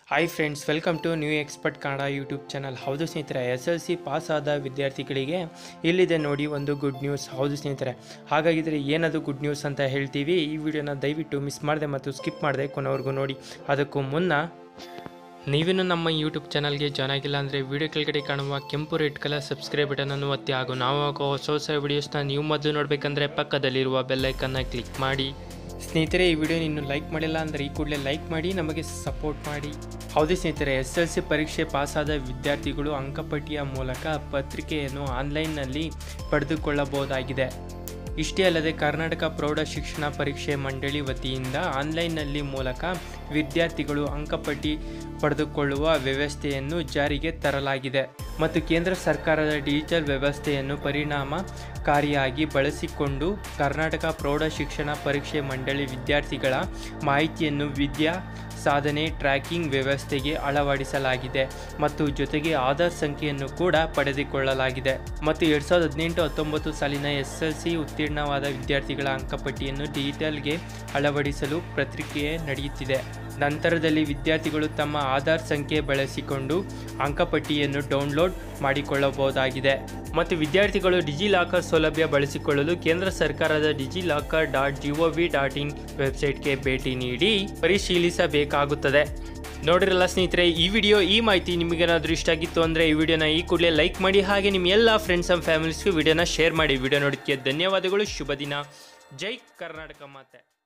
hi friends welcome to new expert Kannada YouTube channel ಹೌದು ಸ್ನೇಹಿತರೆ S L C pass ಆದ ವಿದ್ಯಾರ್ಥಿಗಳಿಗೆ ಇಲ್ಲಿದೆ ನೋಡಿ ಒಂದು ಗುಡ್ ನ್ಯೂಸ್ ಹೌದು ಸ್ನೇಹಿತರೆ ಹಾಗಾಗಿದ್ರೆ ಏನದು ಗುಡ್ ನ್ಯೂಸ್ ಅಂತ ಹೇಳ್ತೀವಿ ಈ ವಿಡಿಯೋನ ದಯವಿಟ್ಟು ಮಿಸ್ ಮಾಡದೆ ಮತ್ತು ಸ್ಕಿಪ್ ಮಾಡದೆ ಕೊನೆವರೆಗೂ ನೋಡಿ ಅದಕ್ಕೂ ಮುನ್ನ ನೀವೇನು ನಮ್ಮ ಯೂಟ್ಯೂಬ್ ಚಾನಲ್ಗೆ ಜಾಯ್ನ್ ಆಗಿಲ್ಲ ಅಂದರೆ ವಿಡಿಯೋ ಕೆಳಗಡೆ ಕಾಣುವ ಕೆಂಪು ರೆಡ್ ಕಲರ್ ಸಬ್ಸ್ಕ್ರೈಬ್ ಬಟನನ್ನು ಒತ್ತಿ ಹಾಗೂ ನಾವು ಹಾಕೋ ಹೊಸ ಹೊಸ ವಿಡಿಯೋಸ್ನ ನೀವು ಮೊದಲು ನೋಡಬೇಕಂದ್ರೆ ಪಕ್ಕದಲ್ಲಿರುವ ಬೆಲ್ಲೈಕನ್ನ ಕ್ಲಿಕ್ ಮಾಡಿ ಸ್ನೇಹಿತರೆ ಈ ವಿಡಿಯೋ ಇನ್ನು ಲೈಕ್ ಮಾಡಿಲ್ಲ ಅಂದರೆ ಈ ಕೂಡಲೇ ಲೈಕ್ ಮಾಡಿ ನಮಗೆ ಸಪೋರ್ಟ್ ಮಾಡಿ ಹೌದು ಸ್ನೇಹಿತರೆ ಎಸ್ ಎಲ್ ಸಿ ಪರೀಕ್ಷೆ ಪಾಸಾದ ವಿದ್ಯಾರ್ಥಿಗಳು ಅಂಕಪಟ್ಟಿಯ ಮೂಲಕ ಪತ್ರಿಕೆಯನ್ನು ಆನ್ಲೈನ್ನಲ್ಲಿ ಪಡೆದುಕೊಳ್ಳಬಹುದಾಗಿದೆ ಇಷ್ಟೇ ಅಲ್ಲದೆ ಕರ್ನಾಟಕ ಪ್ರೌಢ ಶಿಕ್ಷಣ ಪರೀಕ್ಷೆ ಮಂಡಳಿ ವತಿಯಿಂದ ಆನ್ಲೈನ್ನಲ್ಲಿ ಮೂಲಕ ವಿದ್ಯಾರ್ಥಿಗಳು ಅಂಕಪಟ್ಟಿ ಪಡೆದುಕೊಳ್ಳುವ ವ್ಯವಸ್ಥೆಯನ್ನು ಜಾರಿಗೆ ತರಲಾಗಿದೆ ಮತ್ತು ಕೇಂದ್ರ ಸರ್ಕಾರದ ಡಿಜಿಟಲ್ ವ್ಯವಸ್ಥೆಯನ್ನು ಪರಿಣಾಮಕಾರಿಯಾಗಿ ಬಳಸಿಕೊಂಡು ಕರ್ನಾಟಕ ಪ್ರೌಢ ಶಿಕ್ಷಣ ಪರೀಕ್ಷೆ ಮಂಡಳಿ ವಿದ್ಯಾರ್ಥಿಗಳ ಮಾಹಿತಿಯನ್ನು ವಿದ್ಯಾ ಸಾಧನೆ ಟ್ರ್ಯಾಕಿಂಗ್ ವ್ಯವಸ್ಥೆಗೆ ಅಳವಡಿಸಲಾಗಿದೆ ಮತ್ತು ಜೊತೆಗೆ ಆಧಾರ್ ಸಂಖ್ಯೆಯನ್ನು ಕೂಡ ಪಡೆದುಕೊಳ್ಳಲಾಗಿದೆ ಮತ್ತು ಎರಡ್ ಸಾವಿರದ ಹದಿನೆಂಟು ಹತ್ತೊಂಬತ್ತು ಸಾಲಿನ ಎಸ್ ಎಲ್ ಸಿ ಉತ್ತೀರ್ಣವಾದ ವಿದ್ಯಾರ್ಥಿಗಳ ಅಂಕಪಟ್ಟಿಯನ್ನು ಡಿಜಿಟಲ್ಗೆ ಅಳವಡಿಸಲು ಪ್ರಕ್ರಿಯೆ ನಡೆಯುತ್ತಿದೆ ನಂತರದಲ್ಲಿ ವಿದ್ಯಾರ್ಥಿಗಳು ತಮ್ಮ ಆಧಾರ್ ಸಂಖ್ಯೆ ಬಳಸಿಕೊಂಡು ಅಂಕಪಟ್ಟಿಯನ್ನು ಡೌನ್ಲೋಡ್ ಮಾಡಿಕೊಳ್ಳಬಹುದಾಗಿದೆ ಮತ್ತು ವಿದ್ಯಾರ್ಥಿಗಳು ಡಿಜಿಲಾಕರ್ ಸೌಲಭ್ಯ ಬಳಸಿಕೊಳ್ಳಲು ಕೇಂದ್ರ ಸರ್ಕಾರದ DigiLocker dot G O V dot in ವೆಬ್ಸೈಟ್ಗೆ ಭೇಟಿ ನೀಡಿ ಪರಿಶೀಲಿಸಬೇಕಾಗುತ್ತದೆ ನೋಡಿರಲ್ಲ ಸ್ನೇಹಿತರೆ ಈ ವಿಡಿಯೋ ಈ ಮಾಹಿತಿ ನಿಮಗೇನಾದರೂ ಇಷ್ಟ ಆಗಿತ್ತು ಅಂದರೆ ಈ ವಿಡಿಯೋನ ಈ ಕೂಡಲೇ ಲೈಕ್ ಮಾಡಿ ಹಾಗೆ ನಿಮ್ಮ ಎಲ್ಲ ಫ್ರೆಂಡ್ಸ್ ಆ್ಯಂಡ್ ಫ್ಯಾಮಿಲೀಸ್ಗೂ ವಿಡಿಯೋನ ಶೇರ್ ಮಾಡಿ ವಿಡಿಯೋ ನೋಡೋದಕ್ಕೆ ಧನ್ಯವಾದಗಳು ಶುಭ ದಿನ ಜೈ ಕರ್ನಾಟಕ ಮಾತೆ